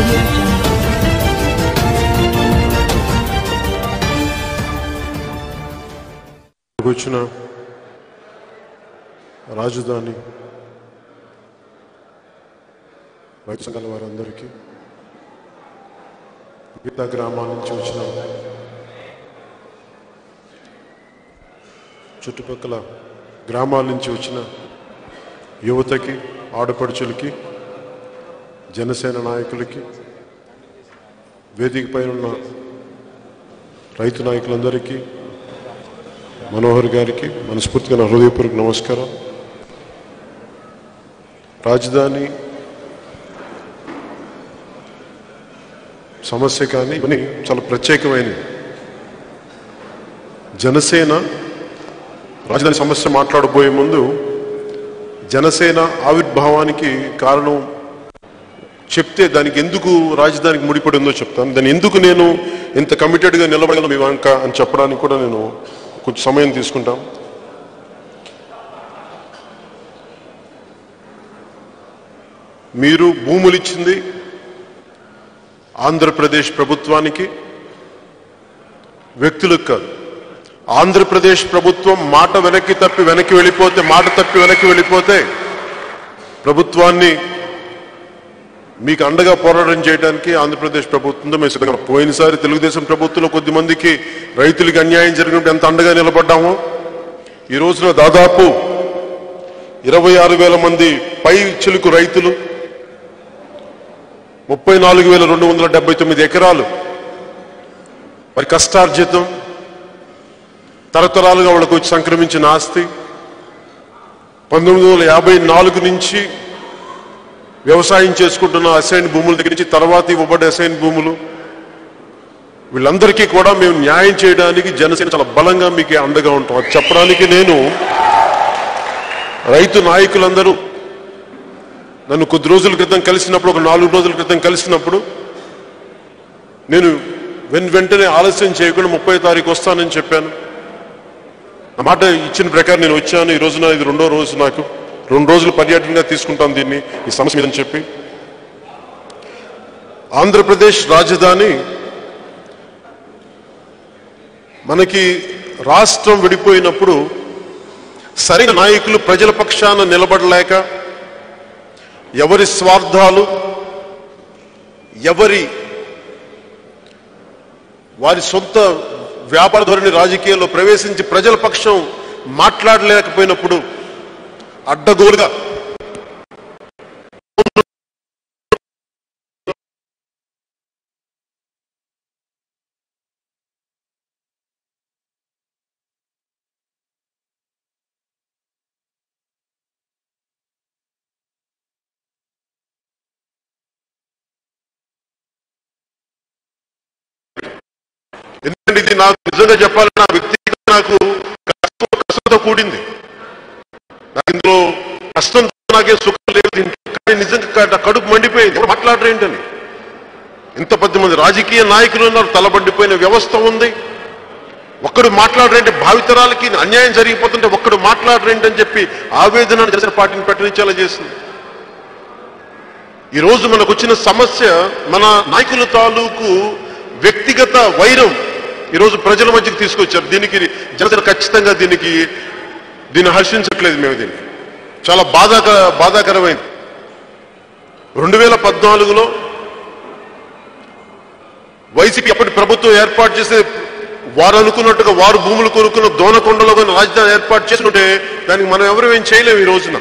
audio jungle. వచ్చిన రాజధాని రైతు సంఘాల వారందరికీ వివిధ గ్రామాల నుంచి వచ్చిన చుట్టుపక్కల గ్రామాల నుంచి వచ్చిన యువతకి ఆడపడుచులకి జనసేన నాయకులకి వేదిక పైన ఉన్న రైతు నాయకులందరికీ మనోహర్ గారికి మనస్ఫూర్తిగా నా హృదయపూర్వక నమస్కారం రాజధాని సమస్య కానీ ఇవన్నీ చాలా ప్రత్యేకమైనవి జనసేన రాజధాని సమస్య మాట్లాడబోయే ముందు జనసేన ఆవిర్భావానికి కారణం చెప్తే దానికి ఎందుకు రాజధానికి ముడిపడి ఉందో చెప్తాను దాన్ని ఎందుకు నేను ఇంత కమిటెడ్గా నిలబడగలను మీ వంక అని చెప్పడానికి కూడా నేను కొంచెం సమయం తీసుకుంటాం మీరు భూములు ఇచ్చింది ఆంధ్రప్రదేశ్ ప్రభుత్వానికి వ్యక్తులకు కాదు ఆంధ్రప్రదేశ్ ప్రభుత్వం మాట వెనక్కి తప్పి వెనక్కి వెళ్ళిపోతే మాట తప్పి వెనక్కి వెళ్ళిపోతే ప్రభుత్వాన్ని మీకు అండగా పోరాటం చేయడానికి ఆంధ్రప్రదేశ్ ప్రభుత్వంతో మేము సిద్ధంగా ఉన్నాం. పోయినసారి తెలుగుదేశం ప్రభుత్వంలో కొద్ది మందికి రైతులకి అన్యాయం జరిగినప్పుడు ఎంత అండగా నిలబడ్డామో ఈ రోజున దాదాపు ఇరవై ఆరు వేల మంది పై చిలుకు రైతులు ముప్పై నాలుగు వేల రెండు వందల డెబ్బై తొమ్మిది ఎకరాలు మరి కష్టార్జితం తరతరాలుగా వాళ్ళకు వచ్చి సంక్రమించిన ఆస్తి పంతొమ్మిది వందల యాభై నాలుగు నుంచి వ్యవసాయం చేసుకుంటున్న అసైన్ భూముల దగ్గర నుంచి తర్వాత ఇవ్వబడే అసైన్ భూములు వీళ్ళందరికీ కూడా మేము న్యాయం చేయడానికి జనసేన చాలా బలంగా మీకు అండగా ఉంటాం అది చెప్పడానికి నేను రైతు నాయకులందరూ నన్ను కొద్ది రోజుల క్రితం కలిసినప్పుడు ఒక నాలుగు రోజుల క్రితం కలిసినప్పుడు నేను వెన్ వెంటనే ఆలస్యం చేయకుండా ముప్పై తారీఖు వస్తానని చెప్పాను ఆ మాట ఇచ్చిన ప్రకారం నేను వచ్చాను ఈ రోజున ఇది రెండో రోజు నాకు రెండు రోజులు పర్యటనగా తీసుకుంటాం దీన్ని ఈ సమస్య మీద అని చెప్పి ఆంధ్రప్రదేశ్ రాజధాని మనకి రాష్ట్రం విడిపోయినప్పుడు సరైన నాయకులు ప్రజల పక్షాన నిలబడలేక ఎవరి స్వార్థాలు ఎవరి వారి సొంత వ్యాపార ధోరణి రాజకీయాల్లో ప్రవేశించి ప్రజల పక్షం మాట్లాడలేకపోయినప్పుడు అడ్డగోలుగా ఎందుకంటే ఇది నాకు నిజంగా చెప్పాలి నా వ్యక్తిగత నాకు కష్టం కష్టంతో కూడింది నాకు ఇందులో కష్టం నాకే సుఖం లేదు దీంట్లో. కానీ నిజంగా క- కడుపు మండిపోయింది ఎవరు మాట్లాడరు ఏంటని ఇంత పది మంది రాజకీయ నాయకులు ఉన్నారు తలబండిపోయిన వ్యవస్థ ఉంది ఒక్కడు మాట్లాడరేంటి భావితరాలకి అన్యాయం జరిగిపోతుంటే ఒక్కడు మాట్లాడరేంటి అని చెప్పి ఆవేదన జనసేన పార్టీని పెట్టించేలా చేసింది ఈ రోజు మనకు వచ్చిన సమస్య మన నాయకుల తాలూకు వ్యక్తిగత వైరం ఈరోజు ప్రజల మధ్యకి తీసుకొచ్చారు దీనికి జనసేన ఖచ్చితంగా దీనికి దీన్ని హర్షించట్లేదు మేము దీన్ని చాలా బాధాకర బాధాకరమైంది రెండు వేల పద్నాలుగులో వైసీపీ అప్పటి ప్రభుత్వం ఏర్పాటు చేసే వారు అనుకున్నట్టుగా వారు భూములు కొనుక్కున్న దోనకొండలో కొన్ని రాజధాని ఏర్పాటు చేసుకుంటే దానికి మనం ఎవరు ఏం చేయలేము ఈ రోజున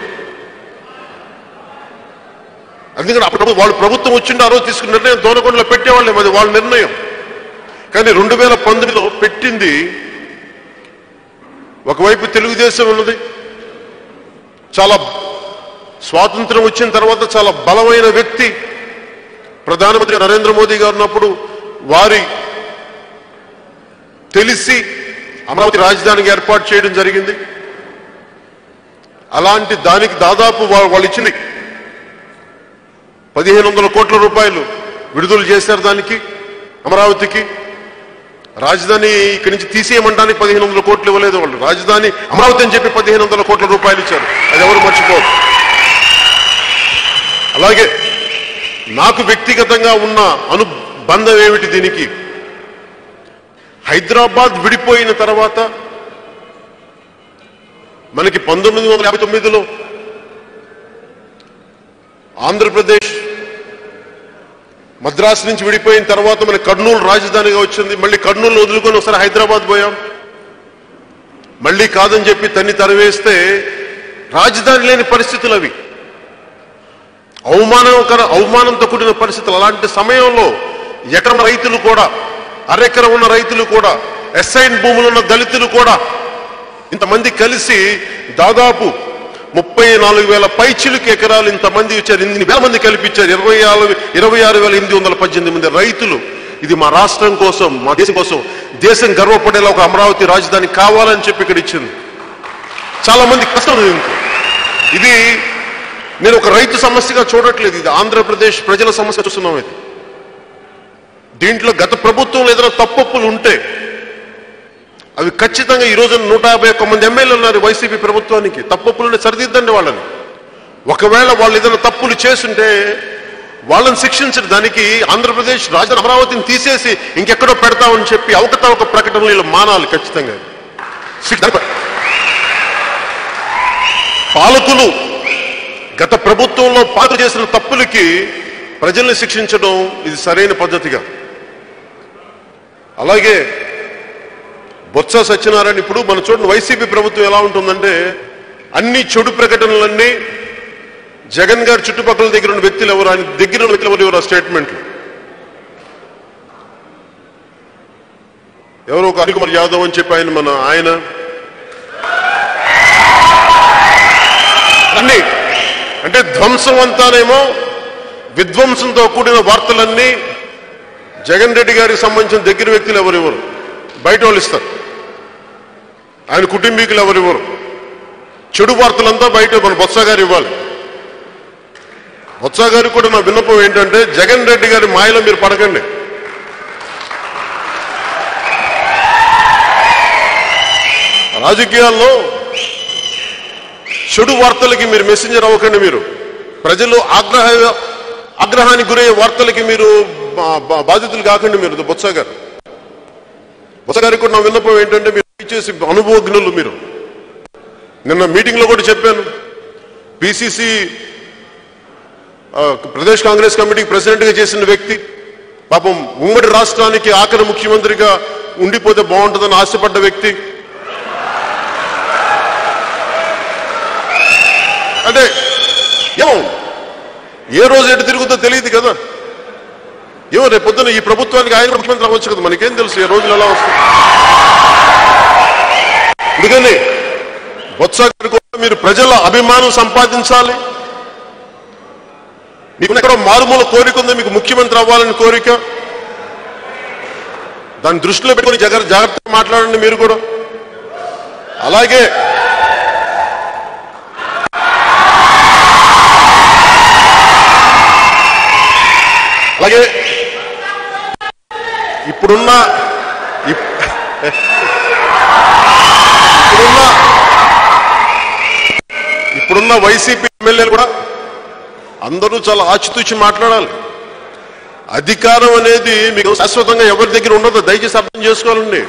అందుకని అప్పుడు వాళ్ళు ప్రభుత్వం వచ్చిండే ఆ రోజు తీసుకున్న నిర్ణయం దోనకొండలో పెట్టేవాళ్ళే అది వాళ్ళ నిర్ణయం కానీ రెండు వేల పంతొమ్మిదిలో పెట్టింది ఒకవైపు తెలుగుదేశం ఉన్నది చాలా స్వాతంత్రం వచ్చిన తర్వాత చాలా బలమైన వ్యక్తి ప్రధానమంత్రి నరేంద్ర మోదీ గారు ఉన్నప్పుడు వారి తెలిసి అమరావతి రాజధానికి ఏర్పాటు చేయడం జరిగింది అలాంటి దానికి దాదాపు వా- వాళ్ళు ఇచ్చింది పదిహేను వందల కోట్ల రూపాయలు విడుదల చేశారు దానికి అమరావతికి రాజధాని ఇక్కడి నుంచి తీసేయమంటానికి పదిహేను వందల కోట్లు ఇవ్వలేదు వాళ్ళు రాజధాని అమరావతి అని చెప్పి పదిహేను వందల కోట్ల రూపాయలు ఇచ్చారు అది ఎవరు మర్చిపోరు అలాగే నాకు వ్యక్తిగతంగా ఉన్న అనుబంధం ఏమిటి దీనికి హైదరాబాద్ విడిపోయిన తర్వాత మనకి పంతొమ్మిది వందల యాభై తొమ్మిదిలో ఆంధ్రప్రదేశ్ మద్రాసు నుంచి విడిపోయిన తర్వాత మన కర్నూలు రాజధానిగా వచ్చింది మళ్ళీ కర్నూలు వదులుకొని ఒకసారి హైదరాబాద్ పోయాం మళ్ళీ కాదని చెప్పి తన్ని తరివేస్తే రాజధాని లేని పరిస్థితులు అవి అవమానకర అవమానంతో కూడిన పరిస్థితులు అలాంటి సమయంలో ఎకరం రైతులు కూడా అరెకరం ఉన్న రైతులు కూడా ఎస్ఐన్ భూములు ఉన్న దళితులు కూడా ఇంతమంది కలిసి దాదాపు ముప్పై నాలుగు వేల పైచిలుకు ఎకరాలు ఇంతమంది ఇచ్చారు ఇన్ని వేల మంది కల్పించారు ఇరవై ఆరు ఇరవై ఆరు వేల ఎనిమిది వందల పద్దెనిమిది మంది రైతులు ఇది మా రాష్ట్రం కోసం మా దేశం కోసం దేశం గర్వపడేలా ఒక అమరావతి రాజధాని కావాలని చెప్పి ఇక్కడ ఇచ్చింది చాలా మంది కష్టం దీనికి. ఇది నేను ఒక రైతు సమస్యగా చూడట్లేదు ఇది ఆంధ్రప్రదేశ్ ప్రజల సమస్య చూస్తున్నాం ఇది దీంట్లో గత ప్రభుత్వంలో ఏదైనా తప్పొప్పులు ఉంటే అవి ఖచ్చితంగా ఈ రోజు నూట యాభై ఒక్క మంది ఎమ్మెల్యేలు ఉన్నారు వైసీపీ ప్రభుత్వానికి తప్పొప్పులు సరిదిద్దండి వాళ్ళని ఒకవేళ వాళ్ళు ఏదైనా తప్పులు చేసుంటే వాళ్ళని శిక్షించడం దానికి ఆంధ్రప్రదేశ్ రాజధాని అమరావతిని తీసేసి ఇంకెక్కడో పెడతామని చెప్పి అవకతవక ప్రకటనలు వీళ్ళు మానాలి ఖచ్చితంగా శిక్ష- పాలకులు గత ప్రభుత్వంలో పాత్ర చేసిన తప్పులకి ప్రజల్ని శిక్షించడం ఇది సరైన పద్ధతిగా అలాగే బొత్స సత్యనారాయణ ఇప్పుడు మన చూడండి వైసీపీ ప్రభుత్వం ఎలా ఉంటుందంటే అన్ని చెడు ప్రకటనలన్నీ జగన్ గారి చుట్టుపక్కల దగ్గర ఉన్న వ్యక్తులు ఎవరు ఆయన దగ్గర ఉన్న వ్యక్తులు ఎవరు ఎవరు ఆ స్టేట్మెంట్లు ఎవరో ఒక అనిల్ కుమార్ యాదవ్ అని చెప్పి ఆయన మన ఆయన అన్ని అంటే ధ్వంసం అంతానేమో విధ్వంసంతో కూడిన వార్తలన్నీ జగన్ రెడ్డి గారికి సంబంధించిన దగ్గర వ్యక్తులు ఎవరెవరు బయట వాళ్ళు ఇస్తారు ఆయన కుటుంబీకులు ఎవరెవరు చెడు వార్తలంతా బయట మన బొత్స గారు ఇవ్వాలి బొత్స గారికి కూడా నా విన్నపం ఏంటంటే జగన్ రెడ్డి గారి మాయలో మీరు పడకండి రాజకీయాల్లో చెడు వార్తలకి మీరు మెసెంజర్ అవ్వకండి మీరు ప్రజలు ఆగ్రహ ఆగ్రహానికి గురయ్యే వార్తలకి మీరు బా- బా- బాధితులు కాకండి మీరు బొత్స గారు బొత్స గారికి కూడా నా విన్నపం ఏంటంటే మీరు చేసి అనుభవజ్ఞులు మీరు నిన్న మీటింగ్ లో కూడా చెప్పాను పిసిసి ప్రదేశ్ కాంగ్రెస్ కమిటీకి ప్రెసిడెంట్ గా చేసిన వ్యక్తి పాపం ఉమ్మడి రాష్ట్రానికి ఆఖరి ముఖ్యమంత్రిగా ఉండిపోతే బాగుంటుందని ఆశపడ్డ వ్యక్తి అంటే ఏమో ఏ రోజు ఎటు తిరుగుతో తెలియదు కదా ఏమో రేపు పొద్దున ఈ ప్రభుత్వానికి ఆయన ముఖ్యమంత్రి అవ్వచ్చు కదా మనకేం తెలుసు ఏ రోజులు ఎలా వస్తుంది అందుకని బొత్స గారి కూడా మీరు ప్రజల అభిమానం సంపాదించాలి మీకు ఎక్కడో మారుమూల కోరిక ఉంది మీకు ముఖ్యమంత్రి అవ్వాలని కోరిక దాన్ని దృష్టిలో పెట్టుకొని జగ జాగ్రత్తగా మాట్లాడండి మీరు కూడా అలాగే అలాగే ఇప్పుడున్న ఇప్- ఇప్పుడున్న ఇప్పుడున్న వైసీపీ ఎమ్మెల్యేలు కూడా అందరూ చాలా ఆచితూచి మాట్లాడాలి అధికారం అనేది మీకు శాశ్వతంగా ఎవరి దగ్గర ఉండదు దయచేసి అర్థం చేసుకోవాలండి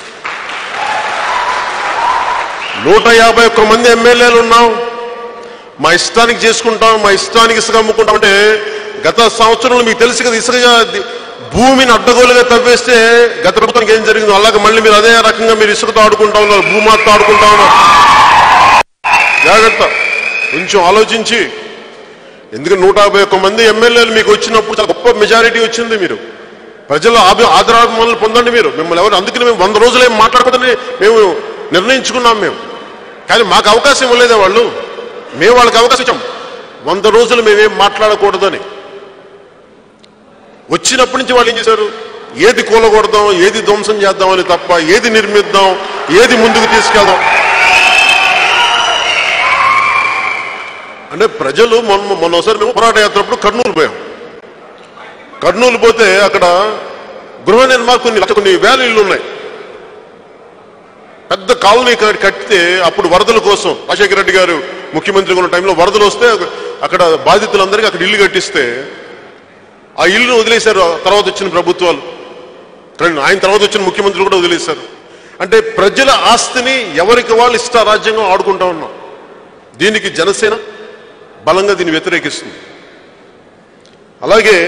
నూట యాభై ఒక్క మంది ఎమ్మెల్యేలు ఉన్నాం మా ఇష్టానికి చేసుకుంటాం మా ఇష్టానికి ఇసుక అమ్ముకుంటాం అంటే గత సంవత్సరంలో మీకు తెలుసు కదా ఇసుక ది- భూమిని అడ్డగోలుగా తవ్వేస్తే గత ప్రభుత్వానికి ఏం జరిగిందో అలాగే మళ్ళీ మీరు అదే రకంగా మీరు ఇసుకతో ఆడుకుంటా ఉన్నారు భూమాతో ఆడుకుంటా ఉన్నారు జాగ్రత్త కొంచెం ఆలోచించి ఎందుకంటే నూట యాభై ఒక్క మంది ఎమ్మెల్యేలు మీకు వచ్చినప్పుడు చాలా గొప్ప మెజారిటీ వచ్చింది మీరు ప్రజల ఆభి ఆదరాభిమానులు పొందండి మీరు మిమ్మల్ని ఎవరు అందుకని మేము వంద రోజులు ఏం మాట్లాడకూడదని మేము నిర్ణయించుకున్నాం మేము కానీ మాకు అవకాశం ఇవ్వలేదే వాళ్ళు మేము వాళ్ళకి అవకాశం ఇచ్చాం వంద రోజులు మేమేం మాట్లాడకూడదని వచ్చినప్పటి నుంచి వాళ్ళు ఏం చేశారు ఏది కూలగొడదాం ఏది ధ్వంసం చేద్దామని తప్ప ఏది నిర్మిద్దాం ఏది ముందుకు తీసుకెళ్దాం అంటే ప్రజలు మొన్న మొన్న ఒకసారి మేము పోరాట యాత్రప్పుడు కర్నూలు పోయాం కర్నూలు పోతే అక్కడ గృహ నిర్మాణ కొన్ని లక్ష- కొన్ని వేల ఇళ్ళు ఉన్నాయి పెద్ద కాలనీ క- కట్టితే అప్పుడు వరదల కోసం రాజశేఖర రెడ్డి గారు ముఖ్యమంత్రిగా ఉన్న టైంలో వరదలు వస్తే అక్కడ బాధితులందరికీ అక్కడ ఇల్లు కట్టిస్తే ఆ ఇల్లును వదిలేశారు ఆ తర్వాత వచ్చిన ప్రభుత్వాలు కానీ ఆయన తర్వాత వచ్చిన ముఖ్యమంత్రులు కూడా వదిలేశారు అంటే ప్రజల ఆస్తిని ఎవరికి వాళ్ళు ఇష్టారాజ్యంగా ఆడుకుంటా ఉన్నాం దీనికి జనసేన బలంగా దీన్ని వ్యతిరేకిస్తుంది అలాగే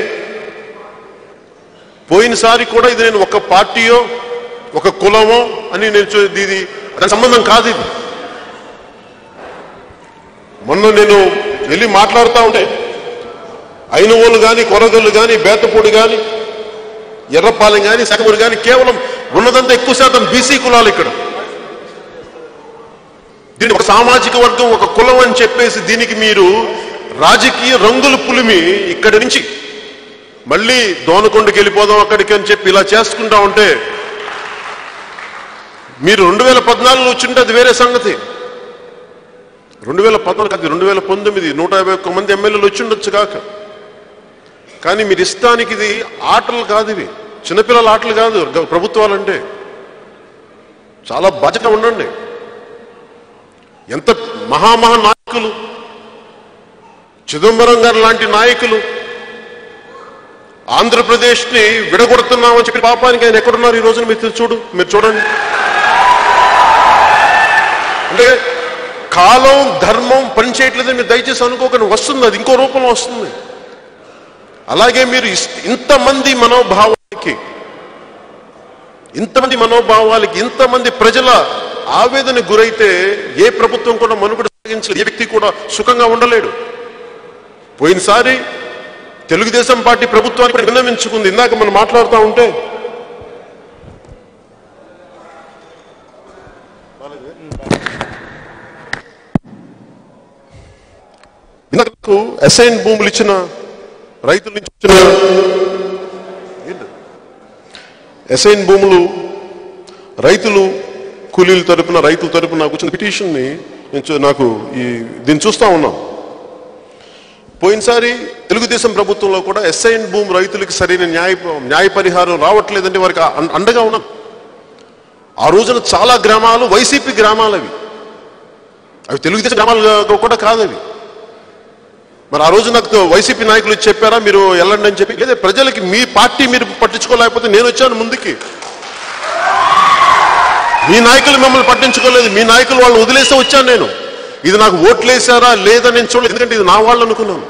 పోయినసారి కూడా ఇది నేను ఒక పార్టీయో ఒక కులమో అని నేను చూ- ఇది దాని సంబంధం కాదు ఇది మొన్న నేను వెళ్ళి మాట్లాడుతూ ఉంటే ఐనవోలు కానీ కొరగళ్ళు కానీ బేతపూడి కానీ ఎర్రపాలెం కానీ సగమురు కానీ కేవలం ఉన్నదంతా ఎక్కువ శాతం బీసీ కులాలు ఇక్కడ దీన్ని ఒక సామాజిక వర్గం ఒక కులం అని చెప్పేసి దీనికి మీరు రాజకీయ రంగులు పులిమి ఇక్కడి నుంచి మళ్ళీ దోనకొండకి వెళ్ళిపోదాం అక్కడికి అని చెప్పి ఇలా చేసుకుంటా ఉంటే మీరు రెండు వేల పద్నాలుగులో వచ్చింటే అది వేరే సంగతి రెండు వేల పద్నాలుగు అది రెండు వేల పంతొమ్మిది నూట యాభై ఒక్క మంది ఎమ్మెల్యేలు వచ్చి ఉండొచ్చు కాక కానీ మీరు ఇష్టానికి ఇది ఆటలు కాదు ఇవి చిన్నపిల్లల ఆటలు కాదు గ- ప్రభుత్వాలంటే చాలా బాధ్యత ఉండండి ఎంత మహామహా నాయకులు చిదంబరం గారు లాంటి నాయకులు ఆంధ్రప్రదేశ్ని విడగొడుతున్నామని చెప్పి పాపానికి ఆయన ఎక్కడున్నారు ఈ రోజున మీరు చూడు మీరు చూడండి అంటే కాలం ధర్మం పనిచేయట్లేదని మీరు దయచేసి అనుకోకండి వస్తుంది అది ఇంకో రూపంలో వస్తుంది అలాగే మీరు ఇస్- ఇంతమంది మనోభావాలకి ఇంతమంది మనోభావాలకి ఇంతమంది ప్రజల ఆవేదన గురైతే ఏ ప్రభుత్వం కూడా మనుగడ సాగించలేదు ఏ వ్యక్తి కూడా సుఖంగా ఉండలేడు పోయినసారి తెలుగుదేశం పార్టీ ప్రభుత్వానికి విన్నవించుకుంది ఇందాక మనం మాట్లాడుతూ ఉంటే ఇందాక అసైన్ భూములు ఇచ్చిన రైతుల నుంచి వచ్చిన ఏంటి? అసైన్ భూములు రైతులు కూలీల తరపున రైతుల తరపున నాకు వచ్చిన పిటిషన్ని నేను చూ- నాకు ఈ దీన్ని చూస్తా ఉన్నాం పోయినసారి తెలుగుదేశం ప్రభుత్వంలో కూడా ఎస్ఐన్ భూమి రైతులకి సరైన న్యాయ న్యాయ పరిహారం రావట్లేదంటే వారికి అం- అండగా ఉన్నాం ఆ రోజున చాలా గ్రామాలు వైసీపీ గ్రామాలు అవి అవి తెలుగుదేశం గ్రామాలు కూడా కాదు అవి మరి ఆ రోజు నాకు వైసీపీ నాయకులు వచ్చి చెప్పారా మీరు వెళ్ళండి అని చెప్పి లేదా ప్రజలకి మీ పార్టీ మీరు పట్టించుకోలేకపోతే నేను వచ్చాను ముందుకి మీ నాయకులు మిమ్మల్ని పట్టించుకోలేదు మీ నాయకులు వాళ్ళు వదిలేస్తే వచ్చాను నేను ఇది నాకు ఓట్లేసారా లేదా నేను చూడలేదు ఎందుకంటే ఇది నా వాళ్ళు అనుకున్నాను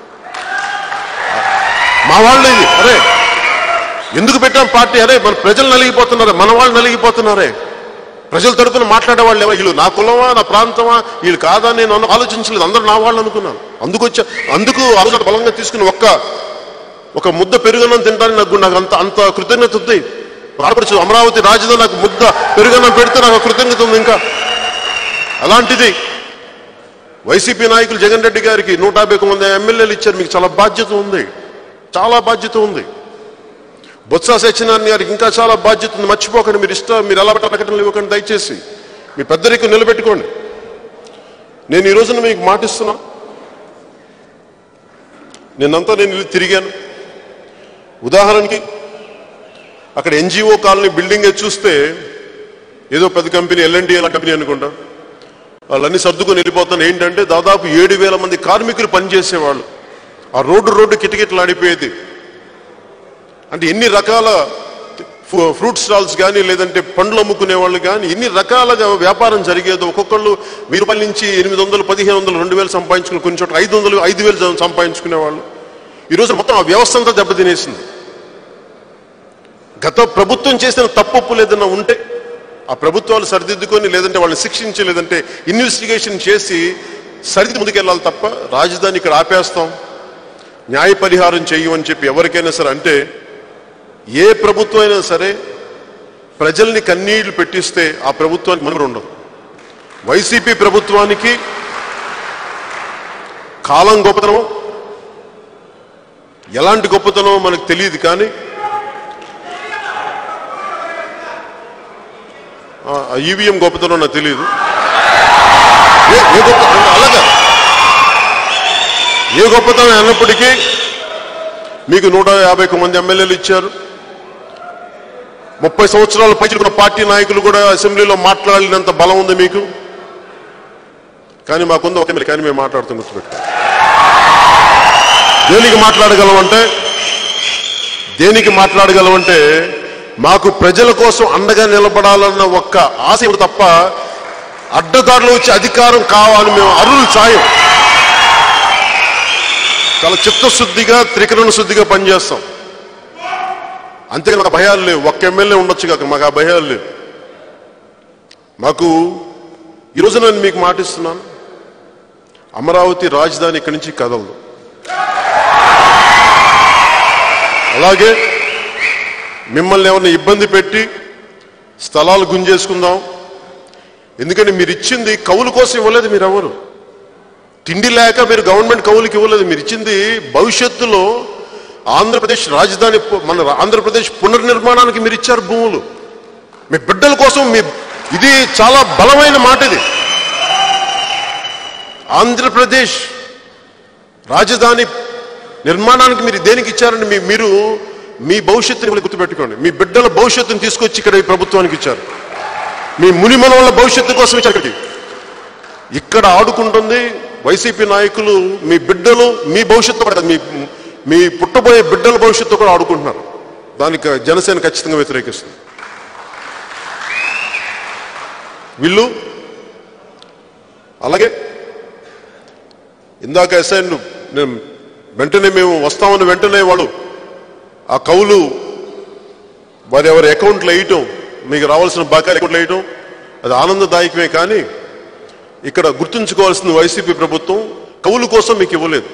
మా వాళ్ళు ఇది అరే ఎందుకు పెట్టాం పార్టీ అరే మన ప్రజలు నలిగిపోతున్నారే మన వాళ్ళు నలిగిపోతున్నారే ప్రజల తరపున మాట్లాడే వాళ్ళు ఎవరు? వీళ్ళు నా కులమా నా ప్రాంతమా వీళ్ళు కాదా నేను అన్న- ఆలోచించలేదు అందరూ నా వాళ్ళు అనుకున్నాను అందుకు వచ్చా అందుకు ఆ రోజు అంత బలంగా తీసుకుని ఒక్క ఒక ముద్ద పెరుగన్నం తింటానికి నాకు నాకు అంత అంత కృతజ్ఞత ఉంది ఆడపడుచు అమరావతి రాజధాని నాకు ముద్ద పెరుగన్నం పెడితే నాకు కృతజ్ఞత ఉంది ఇంకా అలాంటిది వైసీపీ నాయకులు జగన్ రెడ్డి గారికి నూట యాభై ఒక్క మంది ఎమ్మెల్యేలు ఇచ్చారు మీకు చాలా బాధ్యత ఉంది చాలా బాధ్యత ఉంది బొత్స సత్యనారాయణ గారికి ఇంకా చాలా బాధ్యత ఉంది మర్చిపోకండి మీరు ఇష్టం మీరు ఎలా పట్ట ప్రకటనలు ఇవ్వకండి దయచేసి మీ పెద్దరికం నిలబెట్టుకోండి నేను ఈ రోజున మీకు మాటిస్తున్నా నిన్నంతా నేను ఇల్లు తిరిగాను ఉదాహరణకి అక్కడ ఎన్జిఓ కాలనీ బిల్డింగ్ చూస్తే ఏదో పెద్ద కంపెనీ ఎల్ఎన్టీ కంపెనీ అనుకుంటా వాళ్ళన్నీ సర్దుకొని వెళ్ళిపోతాను ఏంటంటే దాదాపు ఏడు వేల మంది కార్మికులు పనిచేసేవాళ్ళు ఆ రోడ్డు రోడ్డు కిటకిటలాడిపోయేది అంటే ఎన్ని రకాల ఫు- ఫ్రూట్ స్టాల్స్ కానీ లేదంటే పండ్లు అమ్ముకునే వాళ్ళు కానీ ఎన్ని రకాలుగా వ్యాపారం జరిగేదో ఒక్కొక్కళ్ళు వెయ్యి రూపాయల నుంచి ఎనిమిది వందలు పదిహేను వందలు రెండు వేలు సంపాదించుకుని కొన్ని చోట్ల ఐదు వందలు ఐదు వేలు సంపాదించుకునే వాళ్ళు ఈరోజు మొత్తం ఆ వ్యవస్థ అంతా దెబ్బతినేసింది గత ప్రభుత్వం చేసిన తప్పొప్పులు ఏదైనా ఉంటే ఆ ప్రభుత్వాలు సరిదిద్దుకొని లేదంటే వాళ్ళని శిక్షించి లేదంటే ఇన్వెస్టిగేషన్ చేసి సరిది ముందుకెళ్ళాలి తప్ప రాజధాని ఇక్కడ ఆపేస్తాం న్యాయ పరిహారం చెయ్యమని చెప్పి ఎవరికైనా సరే అంటే ఏ ప్రభుత్వం అయినా సరే ప్రజల్ని కన్నీళ్లు పెట్టిస్తే ఆ ప్రభుత్వానికి మనుగడ ఉండదు వైసీపీ ప్రభుత్వానికి కాలం గొప్పతనం ఎలాంటి గొప్పతనం మనకు తెలియదు కానీ ఈవీఎం గొప్పతనం నాకు తెలియదు ఏ- ఏ గొప్ప అలాగా ఏ గొప్పతనం అన్నప్పటికీ మీకు నూట యాభై ఒక్క మంది ఎమ్మెల్యేలు ఇచ్చారు ముప్పై సంవత్సరాలు పైచుకున్న పార్టీ నాయకులు కూడా అసెంబ్లీలో మాట్లాడినంత బలం ఉంది మీకు కానీ మాకుంది ఒక ఎమ్మెల్యే కానీ మేము మాట్లాడుతాం గుర్తుపెట్టు దేనికి మాట్లాడగలం అంటే దేనికి మాట్లాడగలమంటే మాకు ప్రజల కోసం అండగా నిలబడాలన్న ఒక్క ఆశ తప్ప అడ్డదారులు వచ్చి అధికారం కావాలని మేము అరువులు సాయం చాలా చిత్తశుద్ధిగా త్రికరణ శుద్ధిగా పనిచేస్తాం అంతేగా మాకు భయాలు లేవు ఒక్క ఎమ్మెల్యే ఉండొచ్చు కాక మాకు ఆ భయాలు లేవు మాకు ఈరోజు నేను మీకు మాటిస్తున్నాను అమరావతి రాజధాని ఇక్కడి నుంచి కదలదు అలాగే మిమ్మల్ని ఏమైనా ఇబ్బంది పెట్టి స్థలాలు గుంజేసుకుందాం ఎందుకంటే మీరు ఇచ్చింది కవుల కోసం ఇవ్వలేదు మీరు ఎవరు తిండి లేక మీరు గవర్నమెంట్ కవులకి ఇవ్వలేదు మీరు ఇచ్చింది భవిష్యత్తులో ఆంధ్రప్రదేశ్ రాజధాని పు- మన ఆంధ్రప్రదేశ్ పునర్నిర్మాణానికి మీరు ఇచ్చారు భూములు మీ బిడ్డల కోసం మీ ఇది చాలా బలమైన మాట ఇది ఆంధ్రప్రదేశ్ రాజధాని నిర్మాణానికి మీరు దేనికి ఇచ్చారని మీ మీరు మీ భవిష్యత్తుని కూడా గుర్తుపెట్టుకోండి మీ బిడ్డల భవిష్యత్తుని తీసుకొచ్చి ఇక్కడ ఈ ప్రభుత్వానికి ఇచ్చారు మీ మునిమనవల భవిష్యత్తు కోసం ఇచ్చారు ఇక్కడికి ఇక్కడ ఆడుకుంటుంది వైసీపీ నాయకులు మీ బిడ్డలు మీ భవిష్యత్తు కూడా కాదు, మీ మీ పుట్టబోయే బిడ్డల భవిష్యత్తు కూడా ఆడుకుంటున్నారు దానికి జనసేన ఖచ్చితంగా వ్యతిరేకిస్తుంది వీళ్ళు అలాగే ఇందాక ఎస్ఐన్ నేను వెంటనే మేము వస్తామని వెంటనే వాడు ఆ కవులు వారి ఎవరి అకౌంట్లో వేయటం మీకు రావాల్సిన బకాయి అకౌంట్లో వేయటం అది ఆనందదాయకమే కానీ ఇక్కడ గుర్తుంచుకోవాల్సిన వైసీపీ ప్రభుత్వం కవుల కోసం మీకు ఇవ్వలేదు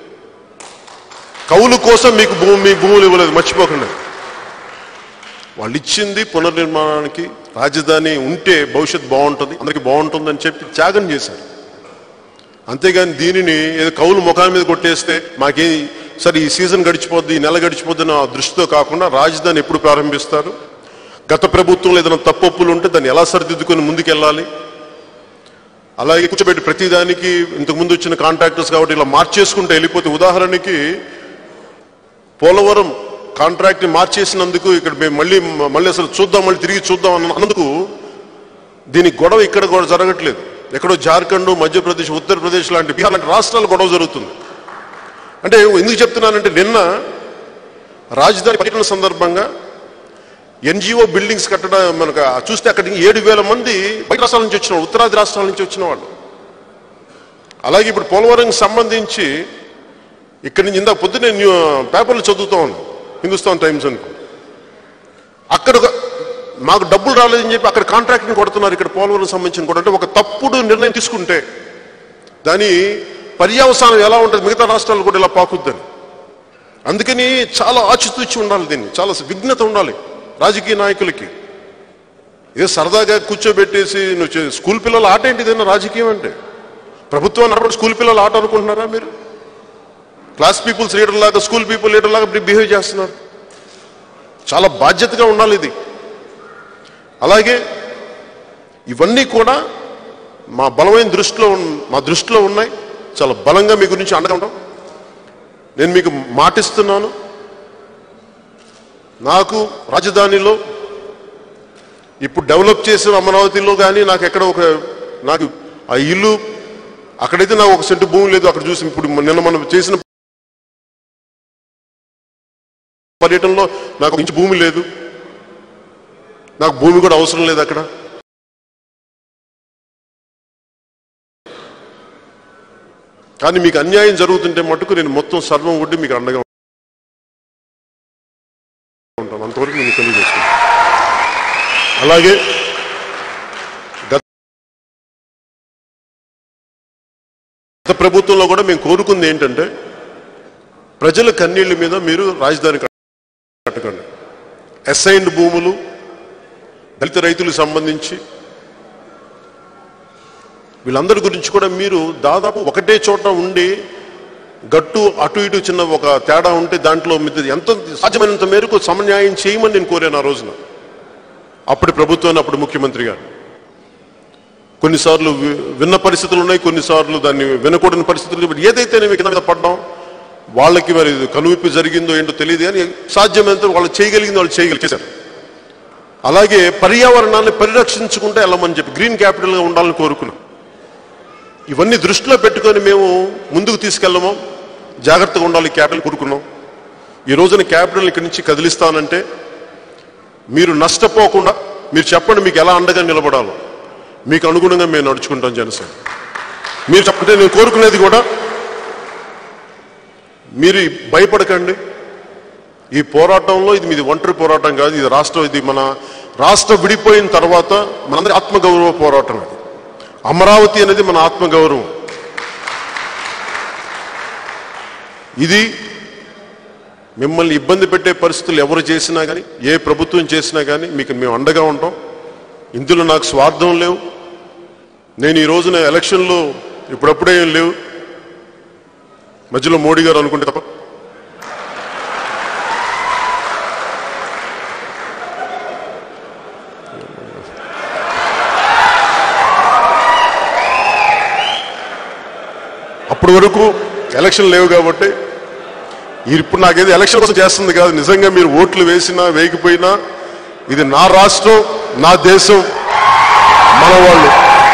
కవుల కోసం మీకు భూమి మీ భూములు ఇవ్వలేదు మర్చిపోకండి వాళ్ళు ఇచ్చింది పునర్నిర్మాణానికి రాజధాని ఉంటే భవిష్యత్తు బాగుంటుంది అందరికి బాగుంటుందని చెప్పి త్యాగం చేశారు అంతేగాని దీనిని ఏదో కవులు ముఖాల మీద కొట్టేస్తే మాకేం సరే ఈ సీజన్ గడిచిపోద్ది ఈ నెల గడిచిపోద్ది అన్న దృష్టితో కాకుండా రాజధాని ఎప్పుడు ప్రారంభిస్తారు గత ప్రభుత్వంలో ఏదైనా తప్పొప్పులు ఉంటే దాన్ని ఎలా సరిదిద్దుకొని ముందుకెళ్ళాలి అలాగే కూర్చోబెట్టి ప్రతిదానికి ఇంతకు ముందు వచ్చిన కాంట్రాక్టర్స్ కాబట్టి ఇలా మార్చేసుకుంటే వెళ్ళిపోతే ఉదాహరణకి పోలవరం కాంట్రాక్ట్ ని మార్చేసినందుకు ఇక్కడ మేము మళ్ళీ మళ్ళీ అసలు చూద్దాం మళ్ళీ తిరిగి చూద్దాం అన్న- అన్నందుకు దీని గొడవ ఇక్కడ కూడా జరగట్లేదు ఎక్కడో జార్ఖండ్ మధ్యప్రదేశ్ ఉత్తరప్రదేశ్ లాంటి బీహార్ లాంటి రాష్ట్రాలు గొడవ జరుగుతుంది అంటే ఎందుకు చెప్తున్నానంటే నిన్న రాజధాని పర్యటన సందర్భంగా ఎన్జిఓ బిల్డింగ్స్ కట్టడం మనకు ఆ చూస్తే అక్కడికి ఏడు వేల మంది బయట రాష్ట్రాల నుంచి వచ్చిన వాళ్ళు, ఉత్తరాది రాష్ట్రాల నుంచి వచ్చిన వాళ్ళు అలాగే ఇప్పుడు పోలవరంకి సంబంధించి ఇక్కడి నుంచి ఇందాక పొద్దునే న్యూ పేపర్లు చదువుతా ఉన్నాను హిందుస్థాన్ టైమ్స్ అనుకో అక్కడ ఒక- మాకు డబ్బులు రాలేదని చెప్పి అక్కడ కాంట్రాక్ట్ని కొడుతున్నారు ఇక్కడ పోలవరం సంబంధించిన కూడా అంటే ఒక తప్పుడు నిర్ణయం తీసుకుంటే దాని పర్యవసానం ఎలా ఉంటుంది మిగతా రాష్ట్రాలు కూడా ఇలా పాకుద్దని అందుకని చాలా ఆచితూచి ఉండాలి దీన్ని చాలా విఘ్నత ఉండాలి రాజకీయ నాయకులకి ఏ సరదాగా కూర్చోబెట్టేసి నువ్వు చే- స్కూల్ పిల్లల ఆట ఏంటి ఇదన్నా రాజకీయం అంటే ప్రభుత్వం నడపడం స్కూల్ పిల్లల ఆట అనుకుంటున్నారా మీరు క్లాస్ పీపుల్స్ లీడర్ లాగా స్కూల్ పీపుల్ లీడర్ లాగా బిహేవ్ చేస్తున్నారు చాలా బాధ్యతగా ఉండాలి ఇది అలాగే ఇవన్నీ కూడా మా బలమైన దృష్టిలో ఉన్- మా దృష్టిలో ఉన్నాయి చాలా బలంగా మీ గురించి అండగా ఉంటాం నేను మీకు మాటిస్తున్నాను నాకు రాజధానిలో ఇప్పుడు డెవలప్ చేసిన అమరావతిలో కానీ నాకు ఎక్కడ ఒక నాకు ఆ ఇల్లు అక్కడైతే నాకు ఒక సెంటు భూమి లేదు అక్కడ చూసి ఇప్పుడు నిన్న మనం చేసిన పర్యటనలో నాకు ఒక ఇంచు భూమి లేదు నాకు భూమి కూడా అవసరం లేదు అక్కడ కానీ మీకు అన్యాయం జరుగుతుంటే మటుకు నేను మొత్తం సర్వం కొట్టి మీకు అండగా ఉంటాను అంతవరకు నేను తెలియజేసుకుంటాను అలాగే గత గత ప్రభుత్వంలో కూడా మేము కోరుకుంది ఏంటంటే ప్రజల కన్నీళ్ల మీద మీరు రాజధాని కట్టకండి అసైన్డ్ భూములు దళిత రైతులకు సంబంధించి వీళ్ళందరి గురించి కూడా మీరు దాదాపు ఒకటే చోట ఉండి గట్టు అటు ఇటు చిన్న ఒక తేడా ఉంటే దాంట్లో మీరు ఎంత సాధ్యమైనంత మేరకు సమన్యాయం చేయమని నేను కోరాను ఆ రోజున అప్పటి ప్రభుత్వాన్ని అప్పుడు ముఖ్యమంత్రి గారు కొన్నిసార్లు వి- విన్న పరిస్థితులు ఉన్నాయి కొన్నిసార్లు దాన్ని వినకూడని పరిస్థితులు బట్ ఏదైతే నేను కింద మీద పడ్డాం వాళ్ళకి మరి ఇది కనువిప్పు జరిగిందో ఏంటో తెలియదు కానీ సాధ్యమైనంత వాళ్ళు చేయగలిగింది వాళ్ళు చేయగలిగేశారు అలాగే పర్యావరణాన్ని పరిరక్షించుకుంటే వెళ్ళమని చెప్పి గ్రీన్ క్యాపిటల్గా ఉండాలని కోరుకున్నాం ఇవన్నీ దృష్టిలో పెట్టుకొని మేము ముందుకు తీసుకెళ్ళము జాగ్రత్తగా ఉండాలి క్యాపిటల్ కోరుకున్నాం ఈ రోజున క్యాపిటల్ ఇక్కడి నుంచి కదిలిస్తానంటే మీరు నష్టపోకుండా మీరు చెప్పండి మీకు ఎలా అండగా నిలబడాలో మీకు అనుగుణంగా మేము నడుచుకుంటాం జనసేన మీరు చెప్పండి నేను కోరుకునేది కూడా మీరు భయపడకండి ఈ పోరాటంలో ఇది మీది ఒంటరి పోరాటం కాదు ఇది రాష్ట్రం ఇది మన రాష్ట్ర విడిపోయిన తర్వాత మనందరి ఆత్మగౌరవ పోరాటం ఇది అమరావతి అనేది మన ఆత్మగౌరవం ఇది మిమ్మల్ని ఇబ్బంది పెట్టే పరిస్థితులు ఎవరు చేసినా కానీ ఏ ప్రభుత్వం చేసినా కానీ మీకు మేము అండగా ఉంటాం ఇందులో నాకు స్వార్థం లేవు నేను ఈ రోజున ఎలక్షన్లో ఇప్పుడప్పుడే ఏం లేవు మధ్యలో మోడీ గారు అనుకుంటే తప్ప అప్పటి వరకు ఎలక్షన్ లేవు కాబట్టి ఇప్పుడు నాకేది ఎలక్షన్ కోసం చేస్తుంది కాదు నిజంగా మీరు ఓట్లు వేసినా వేయకపోయినా ఇది నా రాష్ట్రం నా దేశం మన వాళ్ళు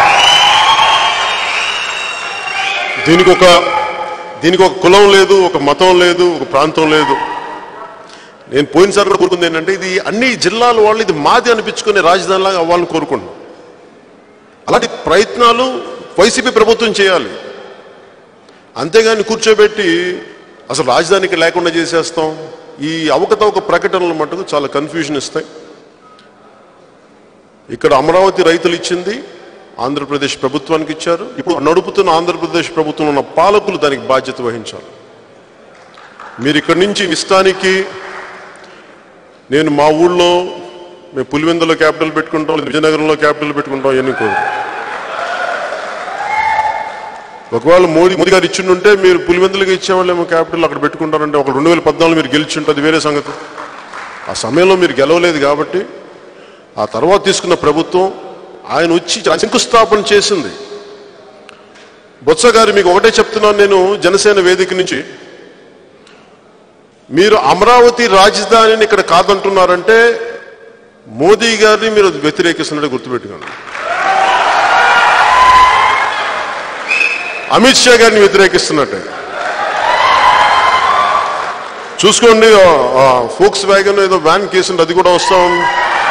దీనికి ఒక దీనికి ఒక కులం లేదు ఒక మతం లేదు ఒక ప్రాంతం లేదు నేను పోయినసారి కూడా కోరుకుంది ఏంటంటే ఇది అన్ని జిల్లాల వాళ్ళు ఇది మాది అనిపించుకునే రాజధానిలాగా అవ్వాలని కోరుకుంటున్నాం అలాంటి ప్రయత్నాలు వైసీపీ ప్రభుత్వం చేయాలి అంతేగాని కూర్చోబెట్టి అసలు రాజధానికి లేకుండా చేసేస్తాం ఈ అవకతవక ప్రకటనలు మటుకు చాలా కన్ఫ్యూజన్ ఇస్తాయి ఇక్కడ అమరావతి రైతులు ఇచ్చింది ఆంధ్రప్రదేశ్ ప్రభుత్వానికి ఇచ్చారు ఇప్పుడు నడుపుతున్న ఆంధ్రప్రదేశ్ ప్రభుత్వం ఉన్న పాలకులు దానికి బాధ్యత వహించాలి మీరు ఇక్కడి నుంచి ఇష్టానికి నేను మా ఊళ్ళో మేము పులివెందులో క్యాపిటల్ పెట్టుకుంటాం లేదా విజయనగరంలో క్యాపిటల్ పెట్టుకుంటాం ఇవన్నీ కోరు ఒకవేళ మోడీ మోదీ గారు ఇచ్చిండుంటే మీరు పులివెందులుగా ఇచ్చేవాళ్ళేమో క్యాపిటల్ అక్కడ పెట్టుకుంటారంటే ఒక రెండు వేల పద్నాలుగు మీరు గెలిచి ఉంటుంది వేరే సంగతి ఆ సమయంలో మీరు గెలవలేదు కాబట్టి ఆ తర్వాత తీసుకున్న ప్రభుత్వం ఆయన వచ్చి శంకుస్థాపన చేసింది బొత్స గారు మీకు ఒకటే చెప్తున్నాను నేను జనసేన వేదిక నుంచి మీరు అమరావతి రాజధానిని ఇక్కడ కాదంటున్నారంటే మోదీ గారిని మీరు వ్యతిరేకిస్తున్నట్టు గుర్తుపెట్టుకోండి అమిత్ షా గారిని వ్యతిరేకిస్తున్నట్టే చూసుకోండి ఫోక్స్ వ్యాగన్ ఏదో వ్యాన్ కేసు ఉంది, అది కూడా వస్తా ఉంది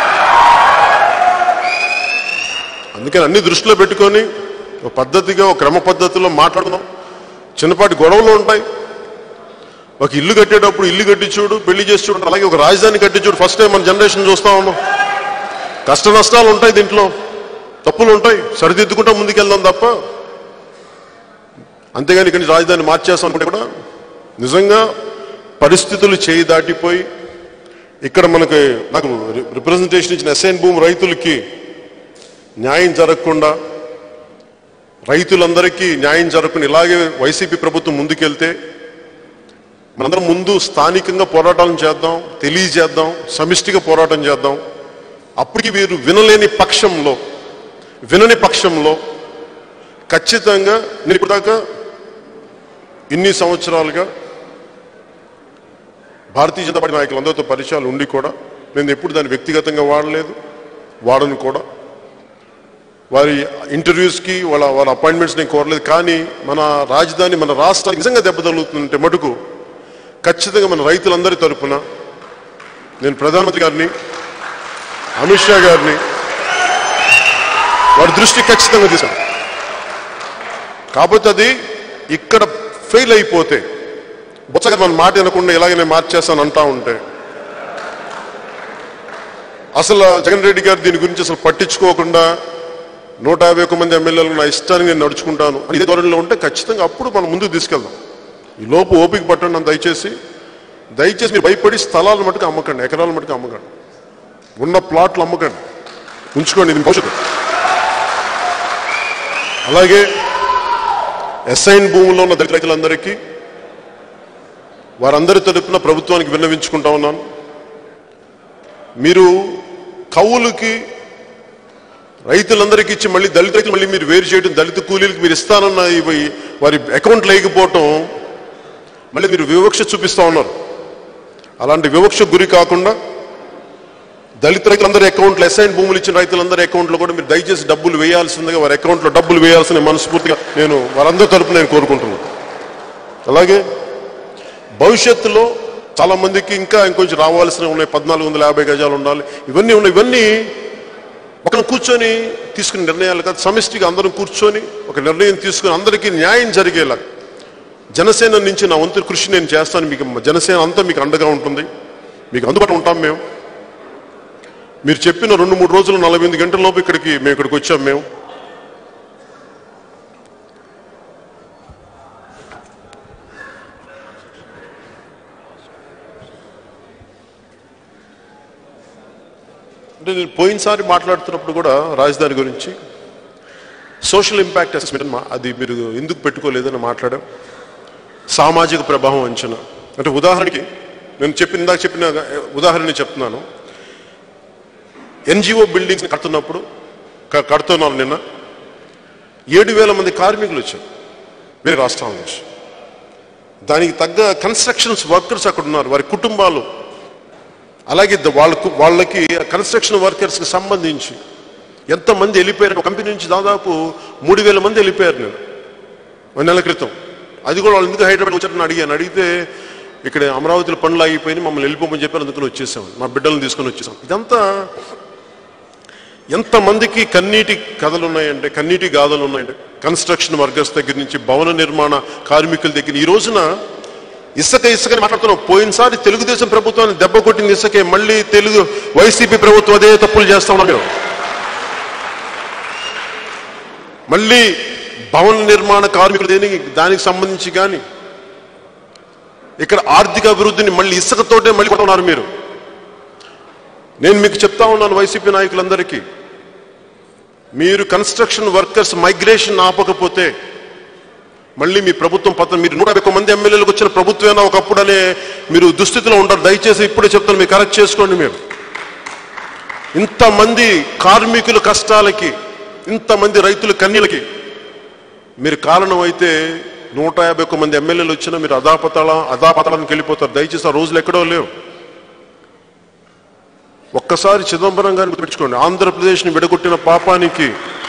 అందుకని అన్ని దృష్టిలో పెట్టుకొని ఒక పద్ధతిగా ఒక క్రమ పద్ధతిలో మాట్లాడదాం చిన్నపాటి గొడవలు ఉంటాయి ఒక ఇల్లు కట్టేటప్పుడు ఇల్లు కట్టి చూడు పెళ్లి చేసి చూడు అలాగే ఒక రాజధాని కట్టి చూడు ఫస్ట్ టైం మన జనరేషన్ చూస్తా ఉన్నాం కష్ట నష్టాలు ఉంటాయి దీంట్లో తప్పులు ఉంటాయి సరిదిద్దుకుంటా ముందుకెళ్దాం తప్ప అంతేగాని ఇక్కడి నుంచి రాజధాని మార్చేస్తాం అనుకుంటే కూడా నిజంగా పరిస్థితులు చేయి దాటిపోయి ఇక్కడ మనకి నాకు రిప్రజెంటేషన్ ఇచ్చిన ఎస్ఎన్ భూమి రైతులకి న్యాయం జరగకుండా రైతులందరికీ న్యాయం జరగకుండా ఇలాగే వైసీపీ ప్రభుత్వం ముందుకెళ్తే మనందరం ముందు స్థానికంగా పోరాటాలు చేద్దాం తెలియజేద్దాం సమిష్టిగా పోరాటం చేద్దాం అప్పటికి వీరు వినలేని పక్షంలో వినని పక్షంలో ఖచ్చితంగా నేను ఇప్పుడు దాకా ఇన్ని సంవత్సరాలుగా భారతీయ జనతా పార్టీ నాయకులందరితో పరిచయాలు ఉండి కూడా నేను ఎప్పుడు దాన్ని వ్యక్తిగతంగా వాడలేదు వాడను కూడా వారి ఇంటర్వ్యూస్కి వాళ్ళ వాళ్ళ అపాయింట్మెంట్స్ నేను కోరలేదు కానీ మన రాజధాని మన రాష్ట్రానికి నిజంగా దెబ్బ తగులుతుందంటే మటుకు ఖచ్చితంగా మన రైతులందరి తరపున నేను ప్రధానమంత్రి గారిని అమిత్ షా గారిని వారి దృష్టి ఖచ్చితంగా తీశాను కాకపోతే అది ఇక్కడ ఫెయిల్ అయిపోతే బొచ్చగా మన మాట వినకుండా ఇలాగే నేను మార్చేస్తాను అంటా ఉంటే అసలు జగన్ రెడ్డి గారు దీని గురించి అసలు పట్టించుకోకుండా నూట యాభై ఒక్క మంది ఎమ్మెల్యేలు నా ఇష్టాన్ని నేను నడుచుకుంటాను అని ఇదే ధోరణిలో ఉంటే ఖచ్చితంగా అప్పుడు మనం ముందుకు తీసుకెళ్దాం ఈ లోపు ఓపిక పట్టండి నన్ను దయచేసి దయచేసి మీరు భయపడి స్థలాలు మటుకు అమ్మకండి ఎకరాల మటుకు అమ్మకండి ఉన్న ప్లాట్లు అమ్మకండి ఉంచుకోండి ఇది భవిష్యత్తు అలాగే ఎస్ఐన్ భూముల్లో ఉన్న దళిత రైతులందరికీ వారందరి తరపున ప్రభుత్వానికి విన్నవించుకుంటా ఉన్నాను మీరు కవులకి రైతులందరికీ ఇచ్చి మళ్ళీ దళిత రైతులు మళ్ళీ మీరు వేరు చేయడం దళిత కూలీలకు మీరు ఇస్తానన్న ఇవి వారి అకౌంట్ లేకపోవటం మళ్ళీ మీరు వివక్ష చూపిస్తా ఉన్నారు అలాంటి వివక్ష గురి కాకుండా దళిత రైతులందరి అకౌంట్లో ఎస్ఐన్ భూములు ఇచ్చిన రైతులందరి అకౌంట్లో కూడా మీరు దయచేసి డబ్బులు వేయాల్సిందిగా వారి అకౌంట్లో డబ్బులు వేయాల్సిన మనస్ఫూర్తిగా నేను వారందరి తరపున నేను కోరుకుంటున్నాను అలాగే భవిష్యత్తులో చాలా మందికి ఇంకా ఇంకొంచెం రావాల్సినవి ఉన్నాయి పద్నాలుగు వందల యాభై గజాలు ఉండాలి ఇవన్నీ ఉన్నాయి ఇవన్నీ ఒకరు కూర్చొని తీసుకునే నిర్ణయాలు కాదు సమిష్టిగా అందరం కూర్చొని ఒక నిర్ణయం తీసుకుని అందరికీ న్యాయం జరిగేలా జనసేన నుంచి నా వంతు కృషి నేను చేస్తాను మీకు జనసేన అంతా మీకు అండగా ఉంటుంది మీకు అందుబాటులో ఉంటాం మేము మీరు చెప్పిన రెండు మూడు రోజులు నలభై ఎనిమిది గంటల లోపు ఇక్కడికి మేము ఇక్కడికి వచ్చాం మేము అంటే నేను పోయినసారి మాట్లాడుతున్నప్పుడు కూడా రాజధాని గురించి సోషల్ ఇంపాక్ట్ అసెస్మెంట్ అది మీరు ఎందుకు పెట్టుకోలేదని మాట్లాడాం సామాజిక ప్రభావం అంచనా అంటే ఉదాహరణకి నేను చెప్పిన ఇందాక చెప్పిన ఉదాహరణ చెప్తున్నాను ఎన్జిఓ బిల్డింగ్స్ కడుతున్నప్పుడు క- కడుతున్నాను నిన్న ఏడు వేల మంది కార్మికులు వచ్చారు వేరే రాష్ట్రాల నుంచి దానికి తగ్గ కన్స్ట్రక్షన్స్ వర్కర్స్ అక్కడ ఉన్నారు వారి కుటుంబాలు అలాగే ద- వాళ్ళకు వాళ్ళకి కన్స్ట్రక్షన్ వర్కర్స్కి సంబంధించి ఎంతమంది వెళ్ళిపోయారు కంపెనీ నుంచి దాదాపు మూడు వేల మంది వెళ్ళిపోయారు నేను ఒక నెల క్రితం అది కూడా వాళ్ళు ఎందుకు హైదరాబాద్ వచ్చారని అడిగాను అడిగితే ఇక్కడ అమరావతిలో పనులు ఆగిపోయి మమ్మల్ని వెళ్ళిపోమని చెప్పారు అందుకని వచ్చేసాం మా బిడ్డలను తీసుకొని వచ్చేసాం ఇదంతా ఎంతమందికి కన్నీటి కథలు ఉన్నాయంటే కన్నీటి గాథలు ఉన్నాయంటే కన్స్ట్రక్షన్ వర్కర్స్ దగ్గర నుంచి భవన నిర్మాణ కార్మికుల దగ్గర ఈ రోజున ఇసుక ఇసుక అని మాట్లాడుతున్నాం పోయినసారి తెలుగుదేశం ప్రభుత్వాన్ని దెబ్బ కొట్టింది ఇసుకే మళ్ళీ తెలుగు వైసీపీ ప్రభుత్వం అదే తప్పులు చేస్తా ఉన్నారు మేము. మళ్ళీ భవన నిర్మాణ కార్మికులు దేనికి దానికి సంబంధించి కానీ ఇక్కడ ఆర్థిక అభివృద్ధిని మళ్ళీ ఇసుకతోటే మళ్ళీ కొట్టున్నారు మీరు నేను మీకు చెప్తా ఉన్నాను వైసీపీ నాయకులందరికీ మీరు కన్స్ట్రక్షన్ వర్కర్స్ మైగ్రేషన్ ఆపకపోతే మళ్ళీ మీ ప్రభుత్వం పత్రం మీరు నూట యాభై ఒక్క మంది ఎమ్మెల్యేలకు వచ్చిన ప్రభుత్వమైనా ఒకప్పుడు అనే మీరు దుస్థితిలో ఉంటారు దయచేసి ఇప్పుడే చెప్తాను మీరు కరెక్ట్ చేసుకోండి మీరు ఇంతమంది కార్మికుల కష్టాలకి ఇంతమంది రైతుల కన్నీలకి మీరు కారణం అయితే నూట యాభై ఒక్క మంది ఎమ్మెల్యేలు వచ్చినా మీరు అదాపతల అదాపతలానికి వెళ్ళిపోతారు దయచేసి ఆ రోజులు ఎక్కడో లేవు ఒక్కసారి చిదంబరం గారిని గుర్తుపెట్టుకోండి ఆంధ్రప్రదేశ్ని విడగొట్టిన పాపానికి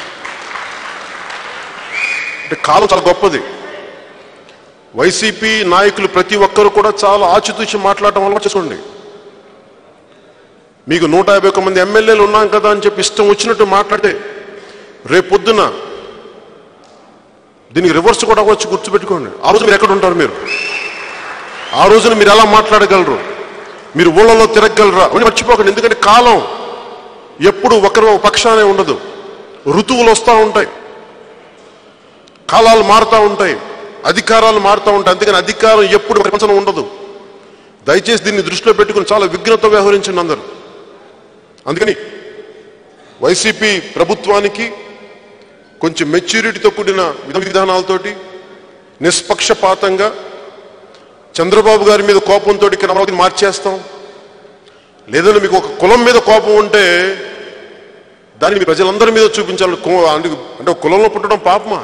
అంటే కాలం చాలా గొప్పది వైసీపీ నాయకులు ప్రతి ఒక్కరు కూడా చాలా ఆచితూచి మాట్లాడటం వల్ల చేసుకోండి మీకు నూట యాభై ఒక్క మంది ఎమ్మెల్యేలు ఉన్నాం కదా అని చెప్పి ఇష్టం వచ్చినట్టు మాట్లాడితే రేపొద్దున దీనికి రివర్స్ కూడా వచ్చి గుర్తుపెట్టుకోండి ఆ రోజు మీరు ఎక్కడ ఉంటారు మీరు ఆ రోజున మీరు ఎలా మాట్లాడగలరు మీరు ఊళ్ళలో తిరగలరా అని మర్చిపోకండి ఎందుకంటే కాలం ఎప్పుడు ఒకరు ఒక పక్షానే ఉండదు ఋతువులు వస్తూ ఉంటాయి కాలాలు మారుతూ ఉంటాయి అధికారాలు మారుతూ ఉంటాయి అందుకని అధికారం ఎప్పుడు ఒక పంచన ఉండదు దయచేసి దీన్ని దృష్టిలో పెట్టుకుని చాలా విఘ్నత వ్యవహరించండి అందరు అందుకని వైసీపీ ప్రభుత్వానికి కొంచెం మెచ్యూరిటీతో కూడిన విధ విధానాలతోటి నిష్పక్షపాతంగా చంద్రబాబు గారి మీద కోపంతో ఇక్కడ అమరావతిని మార్చేస్తాం లేదంటే మీకు ఒక కులం మీద కోపం ఉంటే దాన్ని మీ ప్రజలందరి మీద చూపించాలి కో- అంటే అంటే ఒక కులంలో పుట్టడం పాపమా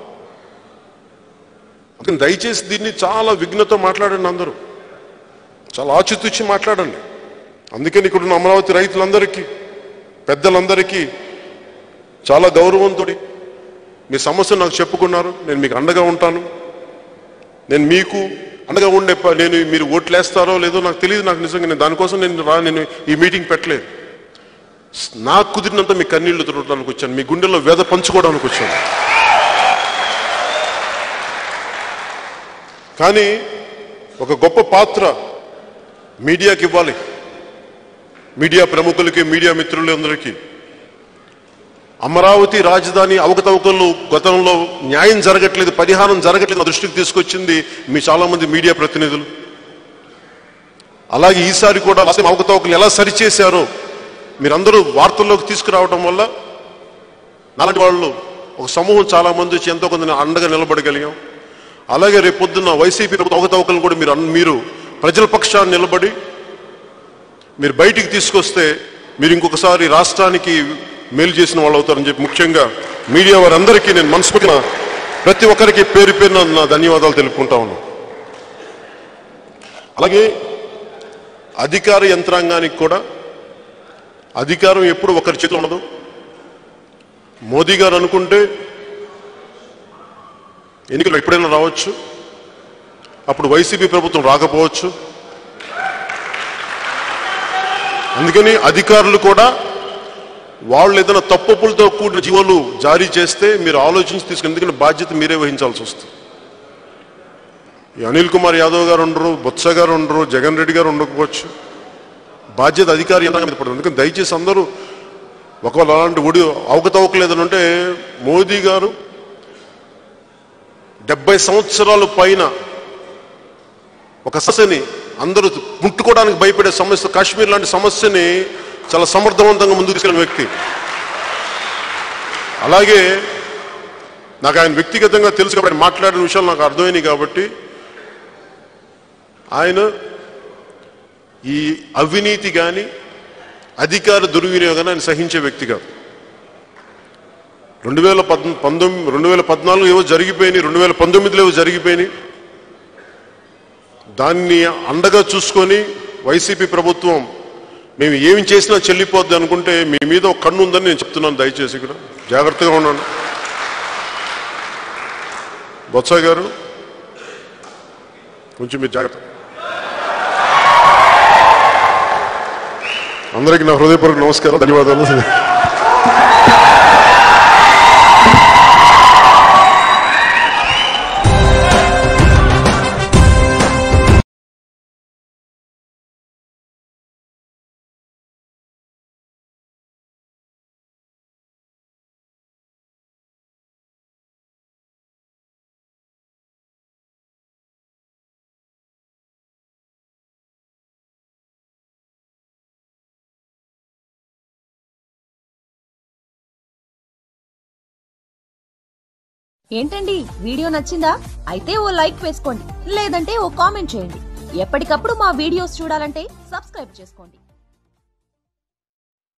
అందుకని దయచేసి దీన్ని చాలా విఘ్నతో మాట్లాడండి అందరూ చాలా ఆచితూచి మాట్లాడండి అందుకని ఇక్కడ ఉన్న అమరావతి రైతులందరికీ పెద్దలందరికీ చాలా గౌరవంతో మీ సమస్య నాకు చెప్పుకున్నారు నేను మీకు అండగా ఉంటాను నేను మీకు అండగా ఉండే ప- నేను మీరు ఓట్లేస్తారో లేదో నాకు తెలియదు నాకు నిజంగా నేను దానికోసం నేను రా నేను ఈ మీటింగ్ పెట్టలేదు స్- నాకు కుదిరినంత మీ కన్నీళ్లు తుడటానికి వచ్చాను మీ గుండెల్లో వేద పంచుకోవడానికి వచ్చాను కానీ ఒక గొప్ప పాత్ర మీడియాకి ఇవ్వాలి మీడియా ప్రముఖులకి మీడియా మిత్రులందరికీ అమరావతి రాజధాని అవకతవకలు గతంలో న్యాయం జరగట్లేదు పరిహారం జరగట్లేదు నా దృష్టికి తీసుకొచ్చింది మీ చాలా మంది మీడియా ప్రతినిధులు అలాగే ఈసారి కూడా అసలు అవకతవకలు ఎలా సరిచేశారో మీరందరూ వార్తల్లోకి తీసుకురావడం వల్ల నాలాంటి వాళ్ళు ఒక సమూహం చాలా మంది వచ్చి ఎంతో కొంత అండగా నిలబడగలిగాం అలాగే రేపు పొద్దున్న వైసీపీ ప్రభుత్వ అవకతవకలను కూడా మీరు అన్- మీరు ప్రజల పక్షాన్ని నిలబడి మీరు బయటికి తీసుకొస్తే మీరు ఇంకొకసారి రాష్ట్రానికి మేలు చేసిన వాళ్ళు అవుతారని చెప్పి ముఖ్యంగా మీడియా వారందరికీ నేను మనస్ఫూర్తిన ప్రతి ఒక్కరికి పేరు పేరున నా ధన్యవాదాలు తెలుపుకుంటా ఉన్నాను అలాగే అధికార యంత్రాంగానికి కూడా అధికారం ఎప్పుడు ఒకరి చేతిలో ఉండదు మోదీ గారు అనుకుంటే ఎన్నికలు ఎప్పుడైనా రావచ్చు అప్పుడు వైసీపీ ప్రభుత్వం రాకపోవచ్చు అందుకని అధికారులు కూడా వాళ్ళు ఏదైనా తప్పులతో కూడిన జీవోలు జారీ చేస్తే మీరు ఆలోచించి తీసుకుని ఎందుకంటే బాధ్యత మీరే వహించాల్సి వస్తుంది ఈ అనిల్ కుమార్ యాదవ్ గారు ఉండరు బొత్స గారు ఉండరు జగన్ రెడ్డి గారు ఉండకపోవచ్చు బాధ్యత అధికారి యంత్రాంగం మీద పడుతుంది అందుకని దయచేసి అందరూ ఒకవేళ అలాంటి ఒడి అవకతవకలేదని ఉంటే మోదీ గారు డెబ్బై సంవత్సరాల పైన ఒక సమస్యని అందరూ ముట్టుకోవడానికి భయపడే సమస్య కాశ్మీర్ లాంటి సమస్యని చాలా సమర్థవంతంగా ముందుకు తీసుకెళ్ళిన వ్యక్తి అలాగే నాకు ఆయన వ్యక్తిగతంగా తెలుసు కాబట్టి ఆయన మాట్లాడిన విషయాలు నాకు అర్థమైనాయి కాబట్టి ఆయన ఈ అవినీతి కానీ అధికార దుర్వినియోగాన్ని ఆయన సహించే వ్యక్తి కాదు రెండు వేల పద్ పంతొమ్మిది రెండు వేల పద్నాలుగు ఏవో జరిగిపోయినాయి రెండు వేల పంతొమ్మిదిలో ఏవో జరిగిపోయినాయి దాన్ని అండగా చూసుకొని వైసీపీ ప్రభుత్వం మేము ఏమి చేసినా చెల్లిపోద్ది అనుకుంటే మీ మీద ఒక కన్ను ఉందని నేను చెప్తున్నాను దయచేసి ఇక్కడ జాగ్రత్తగా ఉన్నాను బొత్స గారు కొంచెం మీరు జాగ్రత్త అందరికీ నా హృదయపూర్వక నమస్కారం ధన్యవాదాలు ఏంటండి వీడియో నచ్చిందా అయితే ఓ లైక్ వేసుకోండి లేదంటే ఓ కామెంట్ చేయండి ఎప్పటికప్పుడు మా వీడియోస్ చూడాలంటే సబ్స్క్రైబ్ చేసుకోండి